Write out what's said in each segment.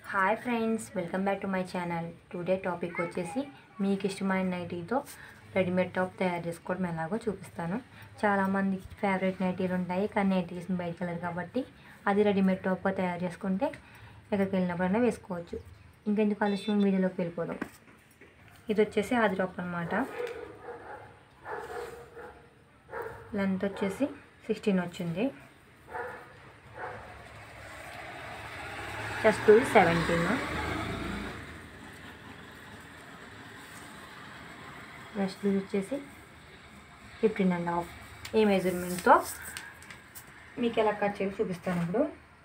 hi friends welcome back to my channel today topic వచ్చేసి మీకు ఇష్టమైన నైటీతో రెడీమేడ్ టాప్ తయారు చేసుకోవడం ఎలాగో చూపిస్తాను చాలామంది ఫేవరెట్ నైటీలు ఉంటాయి కానీ నైటీస్ బయట కలర్ కాబట్టి అది రెడీమేడ్ టాప్గా తయారు చేసుకుంటే ఎక్కడికి వెళ్ళినప్పుడైనా వేసుకోవచ్చు ఇంకెందుకు ఆలస్యం వీడియోలోకి వెళ్ళిపోదాం ఇది వచ్చేసి ఆది టాప్ అనమాట లెంత్ వచ్చేసి సిక్స్టీన్ వచ్చింది చెస్ట్ సెవెంటీన్ చెస్ట్ లూజ్ వచ్చేసి ఫిఫ్టీన్ అండ్ హాఫ్ ఈ మెజర్మెంట్తో మీకు ఎలా కట్ చేసి చూపిస్తాను ఇప్పుడు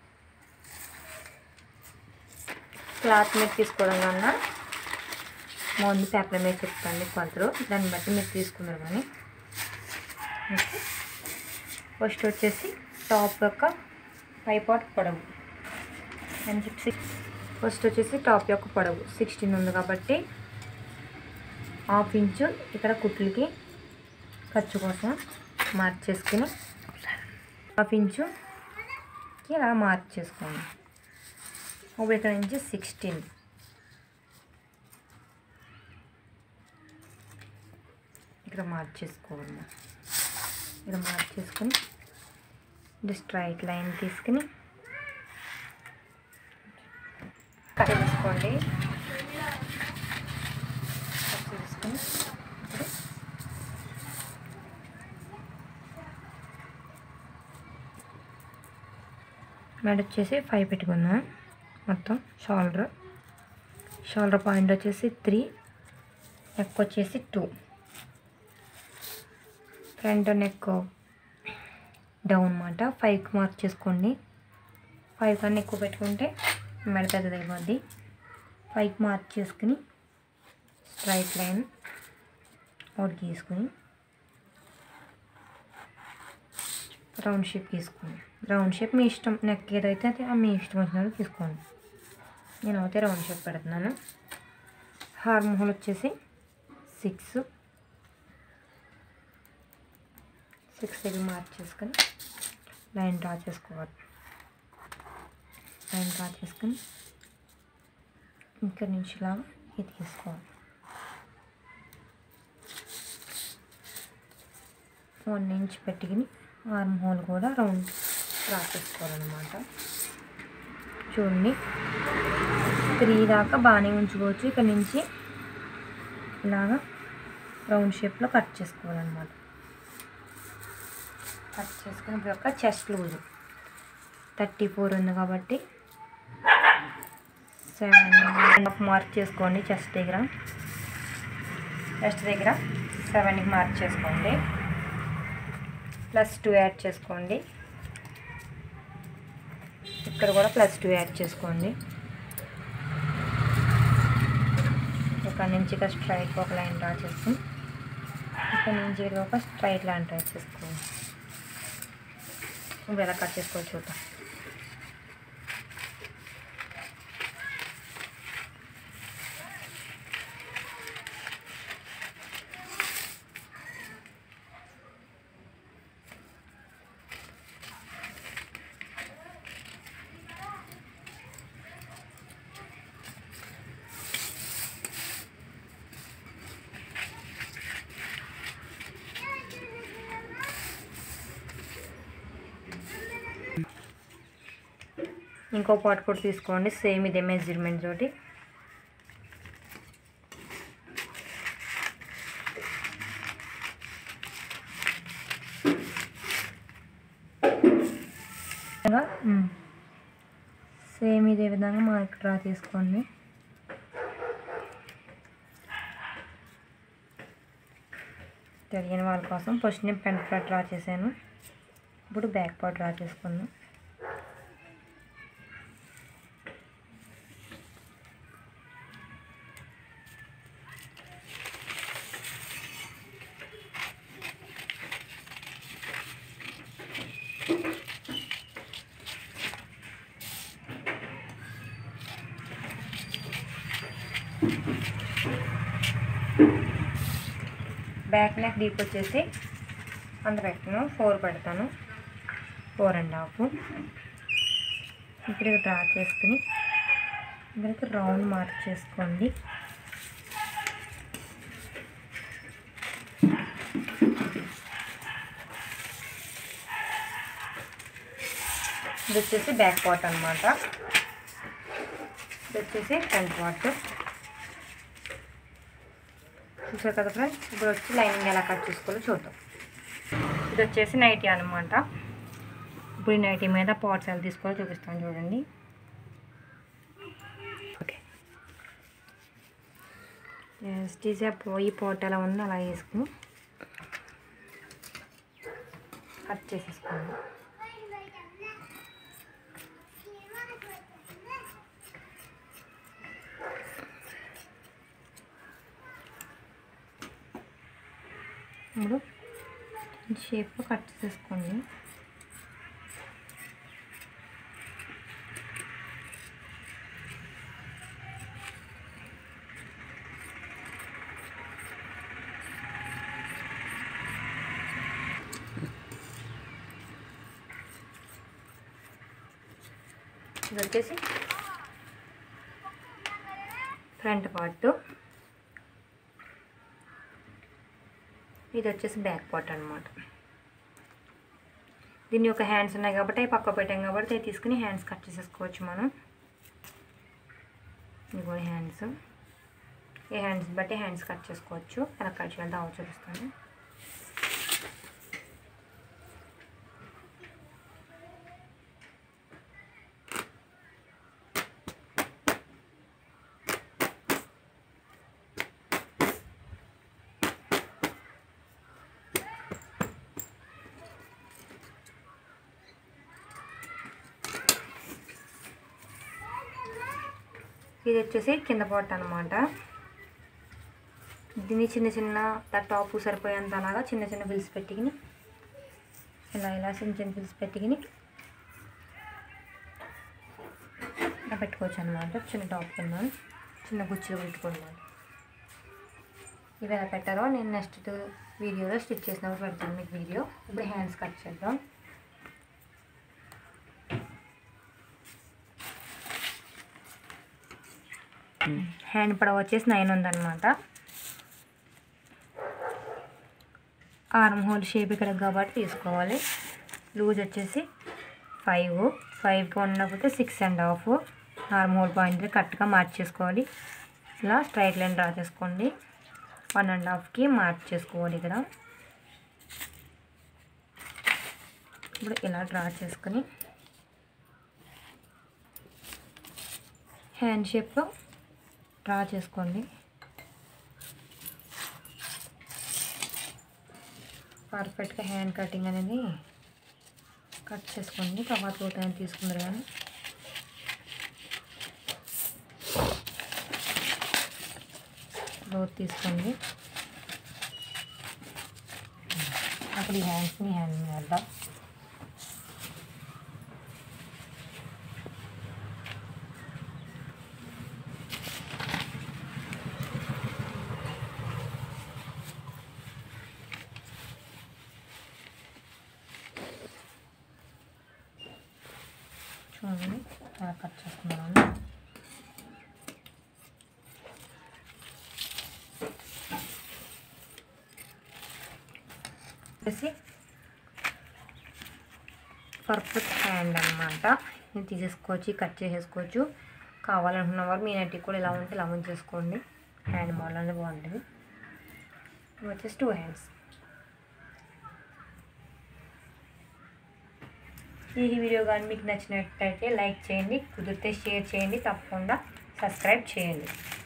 క్లాత్ మీద తీసుకోవడం కన్నా ముందు పేపర్ మీద చెప్తాను కొలతలు దాన్ని బట్టి మీరు తీసుకున్నారు కానీ ఫస్ట్ వచ్చేసి టాప్ యొక్క పై పార్ట్ పొడవు అని చెప్పి ఫస్ట్ వచ్చేసి టాప్ యొక్క పొడవు సిక్స్టీన్ ఉంది కాబట్టి హాఫ్ ఇంచు ఇక్కడ కుట్లకి ఖర్చు కోసం మార్క్ చేసుకుని హాఫ్ ఇంచు ఇలా మార్క్ చేసుకోండి ఇప్పుడు ఇక్కడ నుంచి సిక్స్టీన్ ఇక్కడ మార్క్ చేసుకోవాలి ఇక్కడ మార్క్ చేసుకొని స్ట్రైట్ లైన్ తీసుకుని కట్ చేసుకోండి కట్ చేసుకుని ఇప్పుడు మెడ వచ్చేసి ఫైవ్ పెట్టుకుందాం మొత్తం షోల్డర్ షోల్డర్ పాయింట్ వచ్చేసి త్రీ నెక్ వచ్చేసి టూ ఫ్రంట్ నెక్ డౌన్ అనమాట ఫైవ్కి మార్క్ చేసుకోండి ఫైవ్ కన్నా ఎక్కువ పెట్టుకుంటే మెడ పెద్దది అయిపోద్ది ఫైవ్కి మార్క్ చేసుకుని స్ట్రైట్ లైన్ ఒకటి గీసుకుని రౌండ్ షేప్ గీసుకోండి రౌండ్ షేప్ మీ ఇష్టం నెక్ ఏదైతే అది మీ ఇష్టం వచ్చినట్టు తీసుకోండి నేను అయితే రౌండ్ షేప్ పెడుతున్నాను హార్మ్ హోల్ వచ్చేసి సిక్స్ సిక్స్ దగ్గర మార్క్ చేసుకొని లైన్ డ్రా చేసుకోవాలి లైన్ డ్రా చేసుకొని ఇక్కడ నుంచి ఇలాగా ఇది తీసుకోవాలి వన్ ఇంచ్ పెట్టుకుని ఆర్మ్ హోల్ కూడా రౌండ్ డ్రా చేసుకోవాలన్నమాట చూడండి త్రీ దాకా బాగానే ఉంచుకోవచ్చు ఇక్కడ నుంచి ఇలాగా రౌండ్ షేప్లో కట్ చేసుకోవాలన్నమాట కట్ చేసుకుని ఇప్పుడు యొక్క చెస్ట్ లూజ్ థర్టీ ఫోర్ ఉంది కాబట్టి సెవెన్ హాఫ్ మార్క్ చేసుకోండి చెస్ట్ దగ్గర చెస్ట్ దగ్గర సెవెన్కి మార్క్ చేసుకోండి ప్లస్ టూ యాడ్ చేసుకోండి ఇక్కడ కూడా ప్లస్ టూ యాడ్ చేసుకోండి ఇక్కడ నుంచి ఇక స్ట్రైట్ ఒక లైన్ డ్రా చేసుకుని ఇక్కడ నుంచి ఇక్కడ ఒక స్ట్రైట్ లైన్ డ్రా చేసుకోండి ఇప్పుడు ఎలా కట్ చేసుకోవచ్చు చూద్దాం ఇంకో పాట్ కూడా తీసుకోండి సేమ్ ఇదే మెజర్మెంట్ తోటి సేమ్ ఇదే విధంగా మార్క్ డ్రా తీసుకోండి తెలియని వాళ్ళ కోసం ఫస్ట్ నేను పెన్ ఫ్లాట్ డ్రా చేశాను ఇప్పుడు బ్యాక్ పార్ట్ డ్రా చేసుకుందాం బ్యాక్ నెక్ డీప్ వచ్చేసి అంత పెట్టను ఫోర్ పెడతాను ఫోర్ అండ్ హాఫ్ ఇక్కడ డ్రా చేసుకుని ఇక్కడికి రౌండ్ మార్క్ చేసుకోండి ఇది వచ్చేసి బ్యాక్ పార్ట్ అనమాట ఇది వచ్చేసి ఫ్రంట్ పార్ట్ చూసారు కదా ఫ్రెండ్స్ ఇప్పుడు వచ్చి లైనింగ్ ఎలా కట్ చేసుకోవాలో చూద్దాం ఇది వచ్చేసి నైటీ అనమాట ఇప్పుడు ఈ నైటీ మీద పార్ట్స్ ఎలా తీసుకోవాలో చూపిస్తాను చూడండి ఓకే తీసే ఈ పాట్ ఎలా ఉందో అలా వేసుకుని కట్ చేసేసుకోండి ఇప్పుడు షేప్లో కట్ చేసుకోండి ఇది వచ్చేసి ఫ్రంట్ పార్ట్ ఇది వచ్చేసి బ్యాక్ పార్ట్ అనమాట దీని యొక్క హ్యాండ్స్ ఉన్నాయి కాబట్టి అవి పక్క పెట్టాం కాబట్టి అవి తీసుకుని హ్యాండ్స్ కట్ చేసేసుకోవచ్చు మనం ఇదిగో హ్యాండ్స్ ఈ హ్యాండ్స్ బట్టి హ్యాండ్స్ కట్ చేసుకోవచ్చు ఎలా కట్ చేయాలి దావ చూపిస్తాను ఇది వచ్చేసి కింద పార్ట్ అనమాట దీన్ని చిన్న చిన్న టాప్ సరిపోయేంత అలాగా చిన్న చిన్న బిల్స్ పెట్టుకుని ఇలా ఇలా చిన్న చిన్న బిల్స్ పెట్టుకుని ఇలా పెట్టుకోవచ్చు అనమాట చిన్న టాప్ కింద చిన్న గుచ్చులు పెట్టుకోవాలి ఇవి ఎలా పెట్టారో నేను నెక్స్ట్ వీడియోలో స్టిచ్ చేసినప్పుడు పెడతాను మీకు వీడియో ఇప్పుడు హ్యాండ్స్ కట్ చేద్దాం హ్యాండ్ పొడవు వచ్చేసి నైన్ ఉందన్నమాట ఆర్మ్ హోల్ షేప్ ఇక్కడ కాబట్టి తీసుకోవాలి లూజ్ వచ్చేసి ఫైవ్ ఫైవ్కి ఉండకపోతే six and half arm hole point కరెక్ట్గా మార్చేసుకోవాలి ఇలా స్ట్రైట్ లైన్ డ్రా చేసుకోండి వన్ అండ్ హాఫ్కి మార్క్ చేసుకోవాలి ఇక్కడ ఇప్పుడు ఇలా డ్రా చేసుకొని హ్యాండ్ షేప్లో డ్రా చేసుకోండి పర్ఫెక్ట్గా హ్యాండ్ కటింగ్ అనేది కట్ చేసుకోండి తర్వాత ఒక టైం తీసుకుందరు కానీ లోత్ తీసుకోండి అప్పుడు ఈ హ్యాండ్స్ని హ్యాండ్ వేద్దాం చూడండి ఎలా కట్ చేసుకున్నాను వచ్చేసి పర్ఫెక్ట్ హ్యాండ్ అనమాట ఇది తీసేసుకోవచ్చు కట్ చేసేసుకోవచ్చు కావాలనుకున్న వారు మీ నెట్టి కూడా ఇలా ఉంటే ఇలా ఉంచేసుకోండి హ్యాండ్ మోడల్ అనేది బాగుంటుంది ఇవి వచ్చేసి టూ హ్యాండ్స్ ఈ వీడియో కానీ మీకు నచ్చినట్టయితే లైక్ చేయండి కుదిరితే షేర్ చేయండి తప్పకుండా సబ్స్క్రైబ్ చేయండి